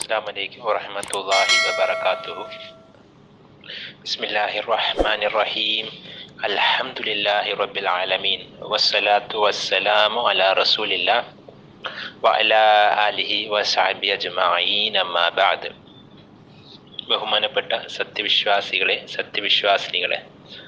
السلام عليكم ورحمة الله وبركاته بسم الله الرحمن الرحيم الحمد لله رب العالمين والصلاة والسلام على رسول الله وعلى آله وصحبه أجمعين أما بعد ബഹുമാനപ്പെട്ട സത്യവിശ്വാസികളെ സത്യവിശ്വാസിനികളെ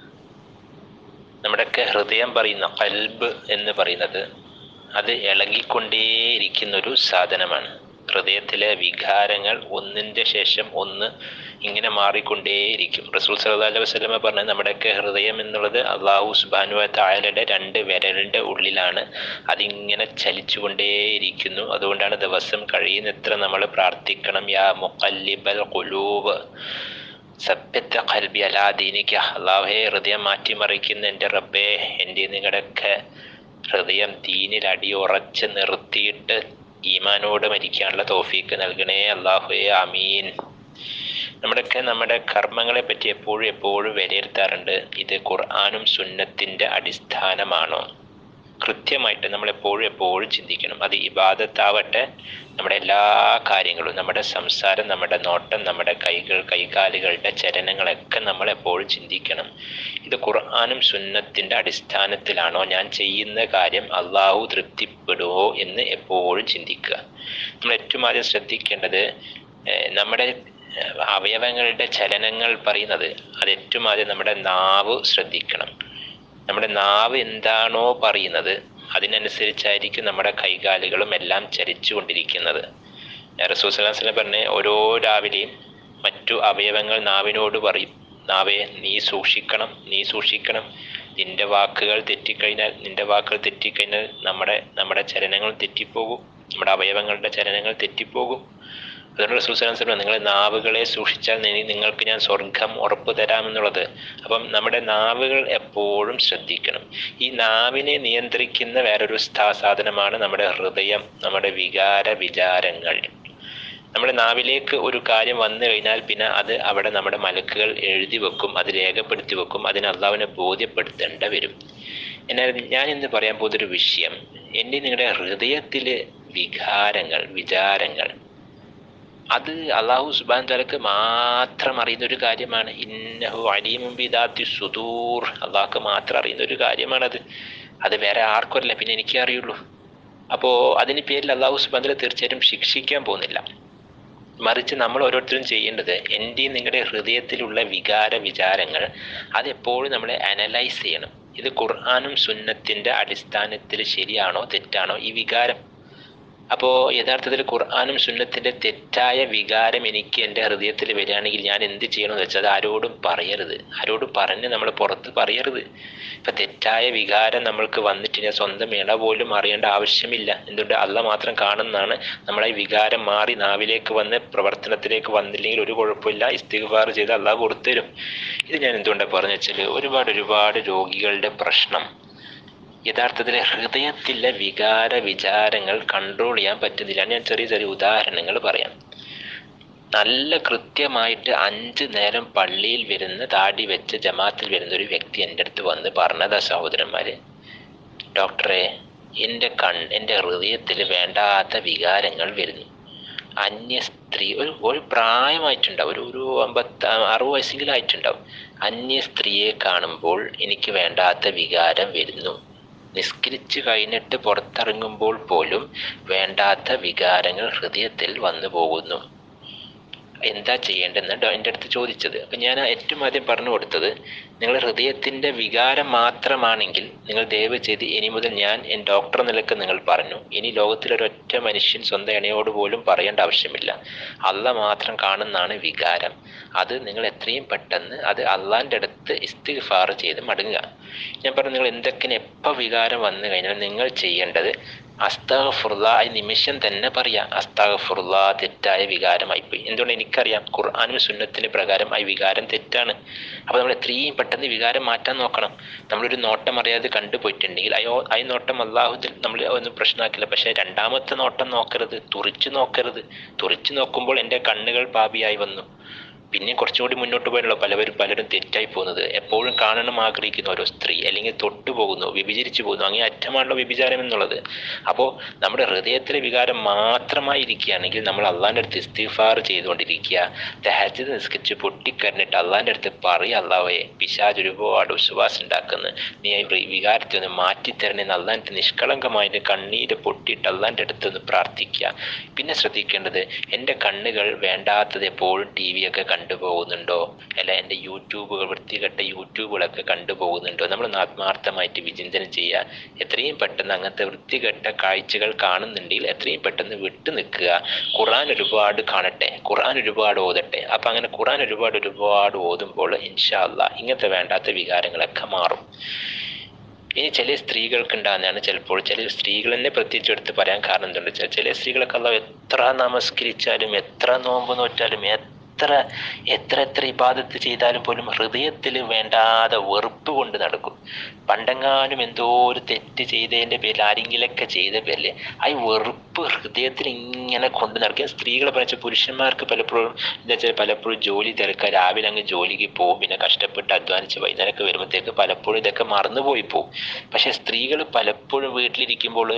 നമ്മുടെയൊക്കെ ഹൃദയം പറയുന്ന കൽബ് എന്ന് പറയുന്നത് അത് ഇളകിക്കൊണ്ടേയിരിക്കുന്നൊരു സാധനമാണ് ഹൃദയത്തിലെ വികാരങ്ങൾ ഒന്നിൻ്റെ ശേഷം ഒന്ന് ഇങ്ങനെ മാറിക്കൊണ്ടേയിരിക്കും റസൂൽ സല്ലല്ലാഹു അലൈഹി വസല്ലമ പറഞ്ഞ നമ്മുടെയൊക്കെ ഹൃദയം എന്നുള്ളത് അള്ളാഹു സുബാനു തായാലയുടെ രണ്ട് വിരലിൻ്റെ ഉള്ളിലാണ് അതിങ്ങനെ ചലിച്ചുകൊണ്ടേയിരിക്കുന്നു അതുകൊണ്ടാണ് ദിവസം കഴിയുന്നത്ര നമ്മൾ പ്രാർത്ഥിക്കണം യാ മുഖല്ലിബൽ ഖുലൂബ് സഭ്യത്തെ കൽബി അലാദീനിക്ക് അള്ളാഹെ ഹൃദയം മാറ്റിമറിക്കുന്ന എൻ്റെ റബ്ബേ എൻ്റെ നിങ്ങളുടെയൊക്കെ ഹൃദയം ദീനിൽ അടിയുറച്ച് നിർത്തിയിട്ട് ഈമാനോട് മരിക്കാനുള്ള തോഫീക്ക് നൽകണേ അള്ളാഹുയെ അമീൻ നമ്മുടെയൊക്കെ നമ്മുടെ കർമ്മങ്ങളെ പറ്റി എപ്പോഴും എപ്പോഴും വിലയിരുത്താറുണ്ട് ഇത് ഖുർആാനും സുന്നത്തിൻ്റെ അടിസ്ഥാനമാണോ കൃത്യമായിട്ട് നമ്മൾ എപ്പോഴും എപ്പോഴും ചിന്തിക്കണം അത് ഇബാദത്താവട്ടെ നമ്മുടെ എല്ലാ കാര്യങ്ങളും നമ്മുടെ സംസാരം നമ്മുടെ നോട്ടം നമ്മുടെ കൈകൾ കൈകാലുകളുടെ ചലനങ്ങളൊക്കെ നമ്മൾ എപ്പോഴും ചിന്തിക്കണം ഇത് ഖുർആാനും സുന്നത്തിൻ്റെ അടിസ്ഥാനത്തിലാണോ ഞാൻ ചെയ്യുന്ന കാര്യം അള്ളാഹു തൃപ്തിപ്പെടുമോ എന്ന് എപ്പോഴും ചിന്തിക്കുക നമ്മൾ ഏറ്റവും ആദ്യം ശ്രദ്ധിക്കേണ്ടത് നമ്മുടെ അവയവങ്ങളുടെ ചലനങ്ങൾ പറയുന്നത് അത് ഏറ്റവും ആദ്യം നമ്മുടെ നാവ് ശ്രദ്ധിക്കണം നമ്മുടെ നാവ് എന്താണോ പറയുന്നത് അതിനനുസരിച്ചായിരിക്കും നമ്മുടെ കൈകാലുകളും എല്ലാം ചലിച്ചു കൊണ്ടിരിക്കുന്നത് റസൂസ്ലാസ്ലം പറഞ്ഞ ഓരോ രാവിലെയും മറ്റു അവയവങ്ങൾ നാവിനോട് പറയും നാവെ നീ സൂക്ഷിക്കണം നീ സൂക്ഷിക്കണം നിന്റെ വാക്കുകൾ തെറ്റിക്കഴിഞ്ഞാൽ നിന്റെ വാക്കുകൾ തെറ്റിക്കഴിഞ്ഞാൽ നമ്മുടെ നമ്മുടെ ചലനങ്ങൾ തെറ്റിപ്പോകും നമ്മുടെ അവയവങ്ങളുടെ ചലനങ്ങൾ തെറ്റിപ്പോകും അതുകൊണ്ട് റസൂൽ നിങ്ങൾ നാവുകളെ സൂക്ഷിച്ചാൽ നിങ്ങൾക്ക് ഞാൻ സ്വർഗം ഉറപ്പ് തരാമെന്നുള്ളത് അപ്പം നമ്മുടെ നാവുകൾ എപ്പോഴും ശ്രദ്ധിക്കണം ഈ നാവിനെ നിയന്ത്രിക്കുന്ന വേറൊരു സാധനമാണ് നമ്മുടെ ഹൃദയം നമ്മുടെ വികാര വിചാരങ്ങൾ നമ്മുടെ നാവിലേക്ക് ഒരു കാര്യം വന്നു കഴിഞ്ഞാൽ പിന്നെ അത് അവിടെ നമ്മുടെ മലക്കുകൾ എഴുതി വെക്കും അത് രേഖപ്പെടുത്തി വെക്കും അതിന് അള്ളാവിനെ ബോധ്യപ്പെടുത്തേണ്ട വരും എന്നാൽ ഞാൻ ഇന്ന് പറയാൻ പോകുന്നൊരു വിഷയം എൻ്റെ നിങ്ങളുടെ ഹൃദയത്തിലെ വികാരങ്ങൾ വിചാരങ്ങൾ അത് അള്ളാഹു സുബാൻ തലക്ക് മാത്രം അറിയുന്ന ഒരു കാര്യമാണ് ഇന്നഹു അലീമും ബിദാത്തി സുദൂർ അള്ളാഹ്ക്ക് മാത്രം അറിയുന്ന ഒരു കാര്യമാണത് അത് വേറെ ആർക്കും അറിയില്ല പിന്നെ എനിക്കേ അറിയുള്ളൂ അപ്പോൾ അതിന് പേരിൽ അള്ളാഹു സുബാൻ തല തീർച്ചയായിട്ടും ശിക്ഷിക്കാൻ പോകുന്നില്ല മറിച്ച് നമ്മൾ ഓരോരുത്തരും ചെയ്യേണ്ടത് എൻ്റെയും നിങ്ങളുടെ ഹൃദയത്തിലുള്ള വികാര വിചാരങ്ങൾ അതെപ്പോഴും നമ്മൾ അനലൈസ് ചെയ്യണം ഇത് ഖുർആാനും സുന്നത്തിൻ്റെ അടിസ്ഥാനത്തിൽ ശരിയാണോ തെറ്റാണോ ഈ വികാരം അപ്പോൾ യഥാർത്ഥത്തിൽ ഖുർആാനും സുന്നത്തിൻ്റെ തെറ്റായ വികാരം എനിക്ക് എൻ്റെ ഹൃദയത്തിൽ വരികയാണെങ്കിൽ ഞാൻ എന്ത് ചെയ്യണമെന്ന് വെച്ചാൽ അത് ആരോടും പറയരുത് ആരോടും പറഞ്ഞ് നമ്മൾ പുറത്ത് പറയരുത് ഇപ്പം തെറ്റായ വികാരം നമ്മൾക്ക് വന്നിട്ട് സ്വന്തം ഇണ പോലും അറിയേണ്ട ആവശ്യമില്ല എന്തുകൊണ്ട് അല്ല മാത്രം കാണുന്നതാണ് നമ്മളെ വികാരം മാറി നാവിലേക്ക് വന്ന് പ്രവർത്തനത്തിലേക്ക് വന്നില്ലെങ്കിൽ ഒരു കുഴപ്പമില്ല ഇസ്തിഗ്ഫാർ ചെയ്ത് അള്ളാഹ് കൊടുത്തരും ഇത് ഞാൻ എന്തുകൊണ്ടാണ് പറഞ്ഞു വെച്ചാൽ ഒരുപാട് ഒരുപാട് രോഗികളുടെ പ്രശ്നം യഥാർത്ഥത്തിൽ ഹൃദയത്തിലെ വികാര വിചാരങ്ങൾ കൺട്രോൾ ചെയ്യാൻ പറ്റുന്നില്ല ഞാൻ ചെറിയ ചെറിയ ഉദാഹരണങ്ങൾ പറയാം നല്ല കൃത്യമായിട്ട് അഞ്ച് നേരം പള്ളിയിൽ വരുന്ന താടി വെച്ച് ജമാത്തിൽ വരുന്ന ഒരു വ്യക്തി എൻ്റെ അടുത്ത് വന്ന് പറഞ്ഞതാ സഹോദരന്മാര് ഡോക്ടറെ എൻ്റെ കൺ എൻ്റെ ഹൃദയത്തിൽ വേണ്ടാത്ത വികാരങ്ങൾ വരുന്നു അന്യ സ്ത്രീ ഒരു ഒരു പ്രായമായിട്ടുണ്ടാവും ഒരു ഒരു അമ്പത്തി അറുപത് വയസ്സെങ്കിലും ആയിട്ടുണ്ടാവും അന്യ സ്ത്രീയെ കാണുമ്പോൾ എനിക്ക് വേണ്ടാത്ത വികാരം വരുന്നു നിസ്കരിച്ച് കഴിഞ്ഞിട്ട് പുറത്തിറങ്ങുമ്പോൾ പോലും വേണ്ടാത്ത വികാരങ്ങൾ ഹൃദയത്തിൽ വന്നു പോകുന്നു എന്താ ചെയ്യേണ്ടതെന്ന് എൻ്റെ അടുത്ത് ചോദിച്ചത് അപ്പം ഞാൻ ഏറ്റവും ആദ്യം പറഞ്ഞു കൊടുത്തത് നിങ്ങൾ ഹൃദയത്തിൻ്റെ വികാരം മാത്രമാണെങ്കിൽ നിങ്ങൾ ദയവ് ചെയ്ത് ഇനി മുതൽ ഞാൻ എൻ ഡോക്ടർ നിലക്ക് നിങ്ങൾ പറഞ്ഞു ഇനി ലോകത്തിലൊരൊറ്റ മനുഷ്യൻ സ്വന്തം ഇണയോട് പോലും പറയേണ്ട ആവശ്യമില്ല അല്ല മാത്രം കാണുന്നതാണ് വികാരം അത് നിങ്ങൾ എത്രയും പെട്ടെന്ന് അത് അള്ളാൻ്റെ അടുത്ത് ഇസ്തിഫാർ ചെയ്ത് മടങ്ങുക ഞാൻ പറഞ്ഞു നിങ്ങൾ എന്തൊക്കെ എപ്പോൾ വികാരം വന്നു കഴിഞ്ഞാൽ നിങ്ങൾ ചെയ്യേണ്ടത് അസ്താഫുറുള്ള ഈ നിമിഷം തന്നെ പറയാം അസ്താഫുറുള്ള തെറ്റായ വികാരമായിപ്പോയി എന്തുകൊണ്ട് എനിക്കറിയാം ഖുർആാനും സുന്നത്തിന് പ്രകാരം ആ വികാരം തെറ്റാണ് അപ്പോൾ നമ്മൾ എത്രയും പെട്ടെന്ന് വികാരം മാറ്റാൻ നോക്കണം നമ്മളൊരു നോട്ടം അറിയാതെ കണ്ടുപോയിട്ടുണ്ടെങ്കിൽ അയ്യോ ആ നോട്ടം അള്ളാഹുദിൽ നമ്മൾ ഒന്നും പ്രശ്നമാക്കില്ല പക്ഷേ രണ്ടാമത്തെ നോട്ടം നോക്കരുത് തുറിച്ച് നോക്കരുത് തുറിച്ച് നോക്കുമ്പോൾ എൻ്റെ കണ്ണുകൾ പാപിയായി വന്നു പിന്നെ കുറച്ചുകൂടി മുന്നോട്ട് പോയാലുള്ള പലവരും പലരും തെറ്റായി പോകുന്നത് എപ്പോഴും കാണണം ആഗ്രഹിക്കുന്ന ഓരോ സ്ത്രീ അല്ലെങ്കിൽ തൊട്ടു പോകുന്നു വ്യഭിചരിച്ചു പോകുന്നു അങ്ങനെ അറ്റമാണല്ലോ വ്യഭിചാരം എന്നുള്ളത് അപ്പോൾ നമ്മുടെ ഹൃദയത്തിലെ വികാരം മാത്രമായി ഇരിക്കുകയാണെങ്കിൽ നമ്മൾ അള്ളാൻ്റെ അടുത്ത് ഇസ്തിഫാർ ചെയ്തുകൊണ്ടിരിക്കുക തഹജ് നിസ്കരിച്ച് പൊട്ടിക്കരഞ്ഞിട്ട് അള്ളാൻ്റെ അടുത്ത് പറയുക അള്ളാവേ പിശാജ് ഒരുപാട് വിശ്വാസം ഉണ്ടാക്കുന്നു നീ ഈ വികാരത്തെ ഒന്ന് മാറ്റിത്തരണേ അള്ളാൻ്റെ നിഷ്കളങ്കമായിട്ട് കണ്ണീര് പൊട്ടിയിട്ട് അള്ളാൻ്റെ അടുത്ത് ഒന്ന് പ്രാർത്ഥിക്കുക പിന്നെ ശ്രദ്ധിക്കേണ്ടത് എൻ്റെ കണ്ണുകൾ വേണ്ടാത്തത് എപ്പോഴും ടി വിയൊക്കെ കണ്ടുപോകുന്നുണ്ടോ അല്ല എൻ്റെ യൂട്യൂബുകൾ വൃത്തികെട്ട യൂട്യൂബുകളൊക്കെ കണ്ടുപോകുന്നുണ്ടോ നമ്മൾ ആത്മാർത്ഥമായിട്ട് വിചിന്തനം ചെയ്യുക എത്രയും പെട്ടെന്ന് അങ്ങനത്തെ വൃത്തികെട്ട കാഴ്ചകൾ കാണുന്നുണ്ടെങ്കിൽ എത്രയും പെട്ടെന്ന് വിട്ടു നിൽക്കുക ഖുറാൻ ഒരുപാട് കാണട്ടെ ഖുറാൻ ഒരുപാട് ഓതട്ടെ അപ്പം അങ്ങനെ ഖുറാൻ ഒരുപാട് ഒരുപാട് ഓതുമ്പോൾ ഇൻഷാ അല്ലാ ഇങ്ങനത്തെ വേണ്ടാത്ത വികാരങ്ങളൊക്കെ മാറും ഇനി ചില സ്ത്രീകൾക്ക് ഉണ്ടാകുന്നതാണ് ചിലപ്പോൾ ചില സ്ത്രീകൾ തന്നെ പ്രത്യേകിച്ച് എടുത്ത് പറയാൻ കാരണം എന്തുണ്ട് വെച്ചാൽ ചില സ്ത്രീകളൊക്കെ അല്ല എത്ര നമസ്കരിച്ചാലും എത്ര നോമ്പ് നോറ്റാലും എത്ര എത്ര എത്ര ഇബാദത്ത് ചെയ്താലും പോലും ഹൃദയത്തിൽ വേണ്ടാതെ വെറുപ്പ് കൊണ്ട് നടക്കും പണ്ടെങ്ങാനും എന്തോ ഒരു തെറ്റ് ചെയ്തതിൻ്റെ പേരിൽ ആരെങ്കിലൊക്കെ ചെയ്ത പേരിൽ ആ വെറുപ്പ് ഹൃദയത്തിൽ ഇങ്ങനെ കൊണ്ട് നടക്കുക സ്ത്രീകളെ പറഞ്ഞ പുരുഷന്മാർക്ക് പലപ്പോഴും എന്താ വെച്ചാൽ പലപ്പോഴും ജോലി തിരക്കുക രാവിലെ അങ്ങ് ജോലിക്ക് പോകും പിന്നെ കഷ്ടപ്പെട്ട് അധ്വാനിച്ച് വൈകുന്നേരമൊക്കെ വരുമ്പോഴത്തേക്ക് പലപ്പോഴും ഇതൊക്കെ മറന്നുപോയി പോകും പക്ഷേ സ്ത്രീകൾ പലപ്പോഴും വീട്ടിലിരിക്കുമ്പോൾ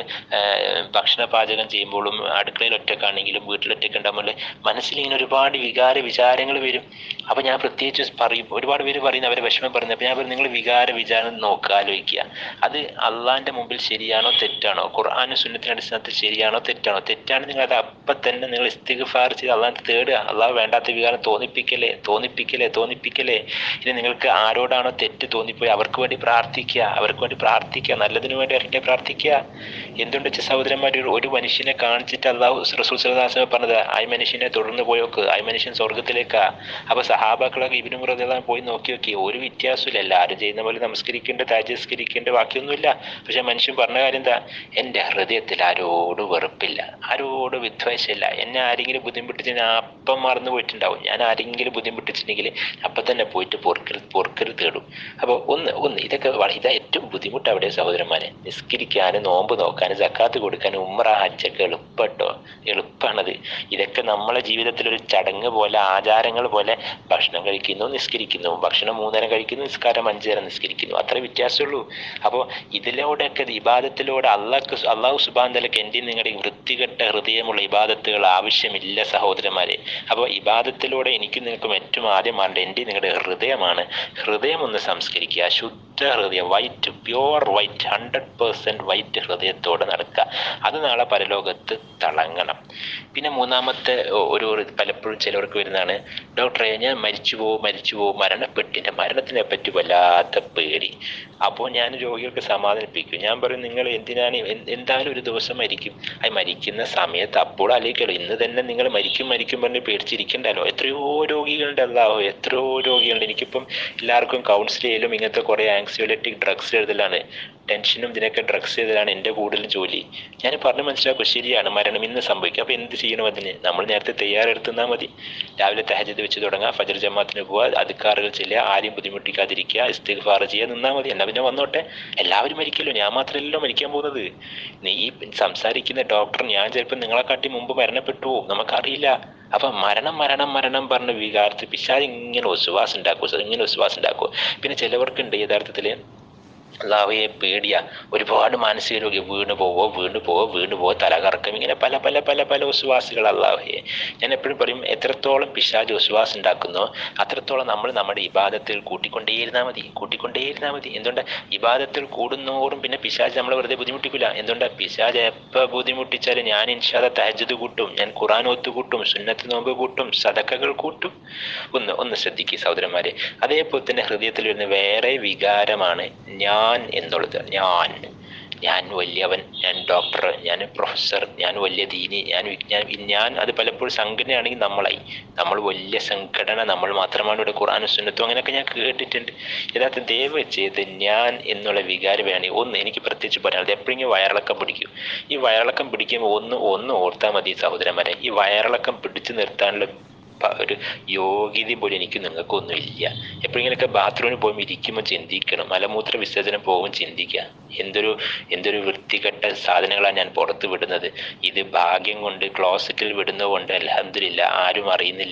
ഭക്ഷണ പാചകം ചെയ്യുമ്പോഴും അടുക്കളയിൽ ഒറ്റക്കാണെങ്കിലും വീട്ടിലൊറ്റയ്ക്ക് ഉണ്ടാകുമ്പോൾ മനസ്സിലിങ്ങനെ ഒരുപാട് വികാര വിചാരങ്ങൾ വരും അപ്പോൾ ഞാൻ പ്രത്യേകിച്ച് പറയും ഒരുപാട് പേര് പറയുന്ന അവരെ വിഷമം പറയുന്നത് അപ്പോൾ ഞാൻ പറയും നിങ്ങൾ വികാര വിചാരം നോക്കുക ആലോചിക്കുക അത് അള്ളാന്റെ മുമ്പിൽ ശരിയാണോ തെറ്റാണോ ഖുർആാനും സുന്നത്തിന്റെ അടിസ്ഥാനത്തിൽ ശരിയാണോ തെറ്റാണോ തെറ്റാണ് നിങ്ങൾ അത് അപ്പം തന്നെ നിങ്ങൾ ഇസ്തിഗ്ഫാർ ചെയ്ത് അള്ളാഹ് തേടുക അള്ളാഹ് വേണ്ടാത്ത വികാരം തോന്നിപ്പിക്കലേ തോന്നിപ്പിക്കലേ തോന്നിപ്പിക്കലേ ഇനി നിങ്ങൾക്ക് ആരോടാണോ തെറ്റ് തോന്നിപ്പോയി അവർക്ക് വേണ്ടി പ്രാർത്ഥിക്കുക അവർക്ക് വേണ്ടി പ്രാർത്ഥിക്കുക നല്ലതിനു വേണ്ടി ഇറങ്ങി പ്രാർത്ഥിക്കുക എന്തുകൊണ്ട് വെച്ചാൽ സഹോദരന്മാർ ഒരു മനുഷ്യനെ കാണിച്ചിട്ട് അള്ളാഹു റസൂൽ സലഹാസമ പറഞ്ഞത് ആ മനുഷ്യനെ തുടർന്ന് പോയോക്ക് ആ മനുഷ്യൻ സ്വർഗത്തിലേക്കാ അപ്പൊ സഹാബാക്കളൊക്കെ ഇബിനു മുറതെല്ലാം പോയി നോക്കി നോക്കി ഒരു വ്യത്യാസമില്ല എല്ലാവരും ചെയ്യുന്ന പോലെ നമസ്കരിക്കേണ്ട താജസ്കരിക്കേണ്ട ബാക്കിയൊന്നുമില്ല പക്ഷെ മനുഷ്യൻ പറഞ്ഞ കാര്യം എന്താ എൻ്റെ ഹൃദയത്തിൽ ആരോട് വെറുപ്പില്ല ആരോട് വിദ്വേഷമില്ല എന്നെ ആരെങ്കിലും ബുദ്ധിമുട്ടിച്ച് ഞാൻ അപ്പം മറന്നു പോയിട്ടുണ്ടാവും ഞാൻ ആരെങ്കിലും ബുദ്ധിമുട്ടിച്ചിട്ടുണ്ടെങ്കിൽ അപ്പം തന്നെ പോയിട്ട് പൊറുക്കൽ പൊറുക്കൽ തേടും അപ്പോൾ ഒന്ന് ഒന്ന് ഇതൊക്കെ വള- ഇതാ ഏറ്റവും ബുദ്ധിമുട്ട് അവിടെ സഹോദരന്മാരെ നിസ്കരിക്കാനും നോമ്പ് നോക്കാനും സക്കാത്ത് കൊടുക്കാനും ഉമ്ര ഹജ്ജൊക്കെ എളുപ്പട്ടോ എളുപ്പമാണത് ഇതൊക്കെ നമ്മളെ ജീവിതത്തിൽ ഒരു ചടങ്ങ് പോലെ ആചാരങ്ങൾ പോലെ ഭക്ഷണം കഴിക്കുന്നു നിസ്കരിക്കുന്നു ഭക്ഷണം മൂന്നേരം കഴിക്കുന്നു നിസ്കാരം അഞ്ചു നേരം നിസ്കരിക്കുന്നു അത്രേ വ്യത്യാസമുള്ളൂ അപ്പോൾ ഇതിലൂടെയൊക്കെ ഇബാദത്തിലൂടെ അള്ളാഹ് അള്ളാഹു സുബാൻ തലക്ക് എൻ്റെ നിങ്ങളുടെ വൃത്തികെട്ട ഹൃദയമുള്ള ഇബാദത്തുകൾ ആവശ്യമില്ല സഹോദരന്മാരെ അപ്പോൾ ഇബാദത്തിലൂടെ എനിക്കും നിങ്ങൾക്കും ഏറ്റവും ആദ്യം വേണ്ട എൻ്റെ നിങ്ങളുടെ ഹൃദയമാണ് ഹൃദയം ഒന്ന് സംസ്കരിക്കുക ശുദ്ധ ഹൃദയം white pure white hundred percent white ഹൃദയത്തോടെ നടക്കുക അത് നാളെ പരലോകത്ത് തിളങ്ങണം പിന്നെ മൂന്നാമത്തെ ഒ- ഒരു ഒരു പലപ്പോഴും ചിലവർക്ക് വരുന്നതാണ് ഡോക്ടറെ ഞാൻ മരിച്ചു പോകും മരിച്ചു പോകും മരണപ്പെട്ടിൻ്റെ മരണത്തിനെ പറ്റി വല്ലാത്ത പേടി അപ്പോൾ ഞാൻ രോഗികൾക്ക് സമാധാനിപ്പിക്കും ഞാൻ പറയും നിങ്ങൾ എന്തിനാണ് എൻ- എന്തായാലും ഒരു ദിവസം മരിക്കും അത് മരിക്കുന്ന സമയത്ത് അപ്പോൾ ആലോചിക്കല്ലോ ഇന്ന് തന്നെ നിങ്ങൾ മരിക്കും മരിക്കും പറഞ്ഞ് പേടിച്ചിരിക്കണ്ടല്ലോ എത്രയോ രോഗികളുണ്ട് അല്ലാഹോ എത്രയോ രോഗികളുണ്ട് എനിക്കിപ്പം എല്ലാവർക്കും കൗൺസിൽ ചെയ്യലും ഇങ്ങനത്തെ കുറേ ആങ്സിയോലറ്റിക് ഡ്രഗ്സ് എഴുതലാണ് ടെൻഷനും ഇതിനൊക്കെ ഡ്രഗ്സ് ചെയ്തലാണ് എൻ്റെ കൂടുതൽ ജോലി ഞാൻ പറഞ്ഞ് മനസ്സിലാക്കും ശരിയാണ് മരണം ഇന്ന് സംഭവിക്കും അപ്പോൾ എന്ത് ചെയ്യണം അതിന് നമ്മൾ നേരത്തെ തയ്യാറെടുത്തുന്നാൽ മതി രാവിലെ തഹജത് വെച്ച് തുടങ്ങുക ഫജർ ജമാത്തിന് പോവുക അധികാറുകൾ ചെല്ലുക ആരെയും ബുദ്ധിമുട്ടിക്കാതിരിക്കുക ഇസ്തിഗ്ഫാർ ചെയ്യുക നിന്നാൽ മതി എന്നാ പിന്നെ വന്നോട്ടെ എല്ലാവരും മരിക്കല്ലോ ഞാൻ മാത്രമല്ലല്ലോ മരിക്കാൻ പോകുന്നത് നീ ഈ സംസാരിക്കുന്ന ഡോക്ടർ ഞാൻ ചിലപ്പോൾ നിങ്ങളെക്കാട്ടി മുമ്പ് മരണപ്പെട്ടു പോകും നമുക്കറിയില്ല അപ്പൊ മരണം മരണം മരണം പറഞ്ഞ വികാരത്തിൽ പിശാച് ഇങ്ങനെ വിശ്വാസം ഉണ്ടാക്കും ഇങ്ങനെ വിശ്വാസം ഉണ്ടാക്കും പിന്നെ ചിലവർക്കുണ്ട് യഥാർത്ഥത്തില് അള്ളാഹുയെ പേടിയാ ഒരുപാട് മാനസിക രോഗി വീണ് പോവോ വീണ് പോവോ വീണ് പോവോ തലകറക്കം ഇങ്ങനെ പല പല പല പല വിശ്വാസികൾ അള്ളാഹുയെ ഞാൻ എപ്പോഴും പറയും എത്രത്തോളം പിശാജ് വിശ്വാസം ഉണ്ടാക്കുന്നോ അത്രത്തോളം നമ്മൾ നമ്മുടെ ഇബാദത്തിൽ കൂട്ടിക്കൊണ്ടേയിരുന്നാൽ മതി കൂട്ടിക്കൊണ്ടേയിരുന്നാൽ മതി എന്തുകൊണ്ട് ഇബാദത്തിൽ കൂടുന്നോറും പിന്നെ പിശാജ് നമ്മളെ വെറുതെ ബുദ്ധിമുട്ടിക്കില്ല എന്തുകൊണ്ടാ പിശാജ് എപ്പോൾ ബുദ്ധിമുട്ടിച്ചാലും ഞാൻ ഇൻഷാദ തഹജത് കൂട്ടും ഞാൻ ഖുറാൻ ഒത്തു കൂട്ടും സുന്നത്ത് നോമ്പ് കൂട്ടും സദക്കകൾ കൂട്ടും ഒന്ന് ഒന്ന് ശ്രദ്ധിക്കുക സഹോദരന്മാരെ അതേപോലെ തന്നെ ഹൃദയത്തിൽ വരുന്ന വേറെ വികാരമാണ് ഞാൻ എന്നുള്ളത് ഞാൻ ഞാൻ വലിയവൻ ഞാൻ ഡോക്ടർ ഞാൻ പ്രൊഫസർ ഞാൻ വലിയ ദീനി ഞാൻ വിജ്ഞാൻ ഞാൻ അത് പലപ്പോഴും സംഘടനയാണെങ്കിൽ നമ്മളായി നമ്മൾ വലിയ സംഘടന നമ്മൾ മാത്രമാണ് ഇവിടെ ഖുറാനും സുന്നത്തും അങ്ങനെയൊക്കെ ഞാൻ കേട്ടിട്ടുണ്ട് യഥാർത്ഥ ദയവ് ചെയ്ത് ഞാൻ എന്നുള്ള വികാരം വേണമെങ്കിൽ ഒന്ന് എനിക്ക് പ്രത്യേകിച്ച് പറയാനുള്ളത് എപ്പോഴെങ്കിലും വയറിളക്കം പിടിക്കും ഈ വയറിളക്കം പിടിക്കുമ്പോൾ ഒന്ന് ഒന്ന് ഓർത്താൽ മതി സഹോദരന്മാരെ ഈ വയറിളക്കം പിടിച്ചു നിർത്താനുള്ള പ- ഒരു യോഗ്യത പോലും എനിക്ക് നിങ്ങൾക്കൊന്നും ഇല്ല എപ്പോഴെങ്കിലൊക്കെ ബാത്റൂമിൽ പോകുമ്പോൾ ഇരിക്കുമ്പോൾ ചിന്തിക്കണം മലമൂത്ര വിസർജനം പോകുമ്പോൾ ചിന്തിക്കുക എന്തൊരു എന്തൊരു വൃത്തികെട്ട സാധനങ്ങളാണ് ഞാൻ പുറത്ത് വിടുന്നത് ഇത് ഭാഗ്യം കൊണ്ട് ക്ലോസറ്റിൽ വിടുന്നത് കൊണ്ട് അലഹമില്ല ആരും അറിയുന്നില്ല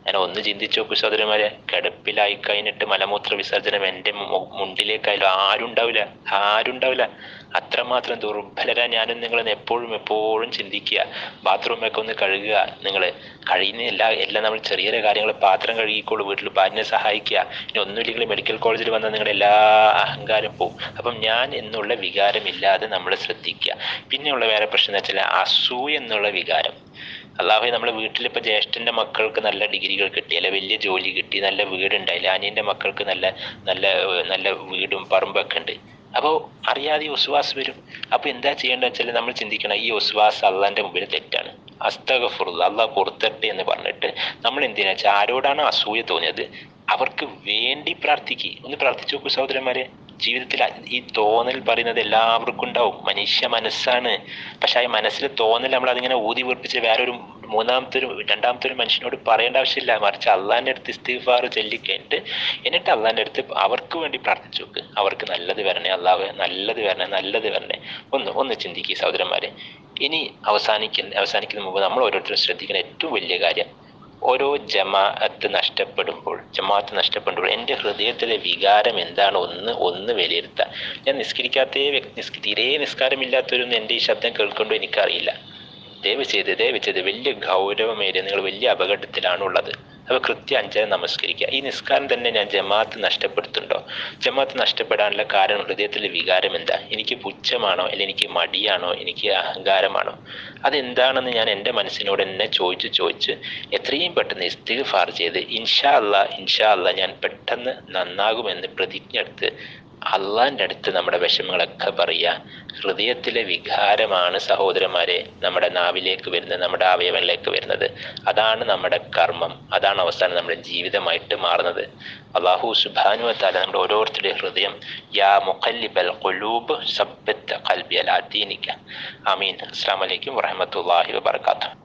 ഞാൻ ഒന്ന് ചിന്തിച്ചു നോക്കൂ സഹോദരന്മാരെ കിടപ്പിലായി കഴിഞ്ഞിട്ട് മലമൂത്ര വിസർജനം എൻ്റെ മു- മുണ്ടിലേക്കായാലും ആരും ഉണ്ടാവില്ല ആരും ഉണ്ടാവില്ല അത്രമാത്രം ദുർബലരാ ഞാനും നിങ്ങളെ എപ്പോഴും എപ്പോഴും ചിന്തിക്കുക ബാത്റൂമൊക്കെ ഒന്ന് കഴുകുക നിങ്ങൾ കഴിയുന്ന എല്ലാ എല്ലാം നമ്മൾ ചെറിയ ചെറിയ കാര്യങ്ങൾ പാത്രം കഴുകിക്കോളൂ വീട്ടിൽ ഭാര്യനെ സഹായിക്കുക ഇനി ഒന്നുമില്ലെങ്കിൽ മെഡിക്കൽ കോളേജിൽ വന്നാൽ നിങ്ങളുടെ എല്ലാ അഹങ്കാരം പോവും അപ്പം ഞാൻ എന്നുള്ള വികാരമില്ലാതെ നമ്മൾ ശ്രദ്ധിക്കുക പിന്നെയുള്ള വേറെ പ്രശ്നം എന്ന് വെച്ചാൽ അസൂയ എന്നുള്ള വികാരം അള്ളാഹു നമ്മുടെ വീട്ടിൽ ഇപ്പൊ ജ്യേഷ്ഠന്റെ മക്കൾക്ക് നല്ല ഡിഗ്രികൾ കിട്ടി അല്ലെ വലിയ ജോലി കിട്ടി നല്ല വീടുണ്ടായില്ല അനിയന്റെ മക്കൾക്ക് നല്ല നല്ല ഏർ നല്ല വീടും പറമ്പൊക്കെ ഉണ്ട് അപ്പോൾ അറിയാതെ ഈ ഒസ്വാസ് വരും അപ്പോൾ എന്താ ചെയ്യേണ്ടത് വെച്ചാൽ നമ്മൾ ചിന്തിക്കണം ഈ ഒസ്വാസ് അള്ളാന്റെ മുമ്പിൽ തെറ്റാണ് അസ്തഗഫുറുള്ള അള്ളാഹ് പുറത്തട്ടെ എന്ന് പറഞ്ഞിട്ട് നമ്മൾ എന്തിനാ വെച്ചാൽ ആരോടാണോ അസൂയ തോന്നിയത് അവർക്ക് വേണ്ടി പ്രാർത്ഥിക്കുക ഒന്ന് പ്രാർത്ഥിച്ചു നോക്കൂ സഹോദരന്മാരെ ജീവിതത്തിൽ അ- ഈ തോന്നൽ പറയുന്നത് എല്ലാവർക്കും ഉണ്ടാവും മനുഷ്യ മനസ്സാണ് പക്ഷെ ആ മനസ്സിൽ തോന്നൽ നമ്മൾ അതിങ്ങനെ ഊതി വീർപ്പിച്ച് വേറൊരു മൂന്നാമത്തെ ഒരു രണ്ടാമത്തെ ഒരു മനുഷ്യനോട് പറയേണ്ട ആവശ്യമില്ല മറിച്ച് അള്ളാന്റെ അടുത്ത് ഇസ്തിഫാർ ചൊല്ലിക്കഴിഞ്ഞിട്ട് എന്നിട്ട് അള്ളാന്റെ അടുത്ത് അവർക്ക് വേണ്ടി പ്രാർത്ഥിച്ചു നോക്ക് അവർക്ക് നല്ലത് വരണേ അള്ളാഹ് നല്ലത് വരണേ നല്ലത് വരണേ ഒന്ന് ഒന്ന് ചിന്തിക്കുക സഹോദരന്മാരെ ഇനി അവസാനിക്കുന്ന അവസാനിക്കുന്ന മുമ്പ് നമ്മൾ ഓരോരുത്തരും ശ്രദ്ധിക്കുന്ന ഏറ്റവും വലിയ കാര്യം ഓരോ ജമാഅത്ത് നഷ്ടപ്പെടുമ്പോൾ ജമാഅത്ത് നഷ്ടപ്പെടുമ്പോൾ എൻ്റെ ഹൃദയത്തിലെ വികാരം എന്താണ് ഒന്ന് ഒന്ന് വിലയിരുത്തുക ഞാൻ നിസ്കരിക്കാത്തേ വ്യക്തി നിസ്ക തീരെ നിസ്കാരമില്ലാത്തവരൊന്നും എൻ്റെ ഈ ശബ്ദം കേൾക്കൊണ്ടോ എനിക്കറിയില്ല ദയവ് ചെയ്ത് ദയവ് ചെയ്ത് വലിയ ഗൗരവമേറിയ നിങ്ങൾ വലിയ അപകടത്തിലാണുള്ളത് അപ്പോൾ കൃത്യം അഞ്ചര നമസ്കരിക്കുക ഈ നിസ്കാരം തന്നെ ഞാൻ ജമാഅത്ത് നഷ്ടപ്പെടുത്തുന്നുണ്ടോ ജമാഅത്ത് നഷ്ടപ്പെടാനുള്ള കാരണം ഹൃദയത്തിലെ വികാരം എന്താ എനിക്ക് പുച്ഛമാണോ അല്ലെങ്കിൽ എനിക്ക് മടിയാണോ എനിക്ക് അഹങ്കാരമാണോ അതെന്താണെന്ന് ഞാൻ എൻ്റെ മനസ്സിനോട് എന്നെ ചോദിച്ച് ചോദിച്ച് എത്രയും പെട്ടെന്ന് ഇസ്തിഗ്ഫാർ ചെയ്ത് ഇൻഷാ അല്ലാ ഇൻഷാ അല്ലാ ഞാൻ പെട്ടെന്ന് നന്നാകുമെന്ന് പ്രതിജ്ഞ എടുത്ത് അള്ളാന്റെ അടുത്ത് നമ്മുടെ വിഷമങ്ങളൊക്കെ പറയുക ഹൃദയത്തിലെ വികാരമാണ് സഹോദരന്മാരെ നമ്മുടെ നാവിലേക്ക് വരുന്നത് നമ്മുടെ അവയവങ്ങളിലേക്ക് വരുന്നത് അതാണ് നമ്മുടെ കർമ്മം അതാണ് അവസാനം നമ്മുടെ ജീവിതമായിട്ട് മാറുന്നത് അള്ളാഹു സുബാനുവത്താല നമ്മുടെ ഓരോരുത്തരുടെ ഹൃദയം യാ മുഖല്ലിബൽ ഖുലൂബ് സബ്ബത്ത് ഖൽബി അലാ ദീനിക ആമീൻ അസ്സാം വലൈക്കും വറഹമത്തല്ലാഹി വബർക്കാത്തു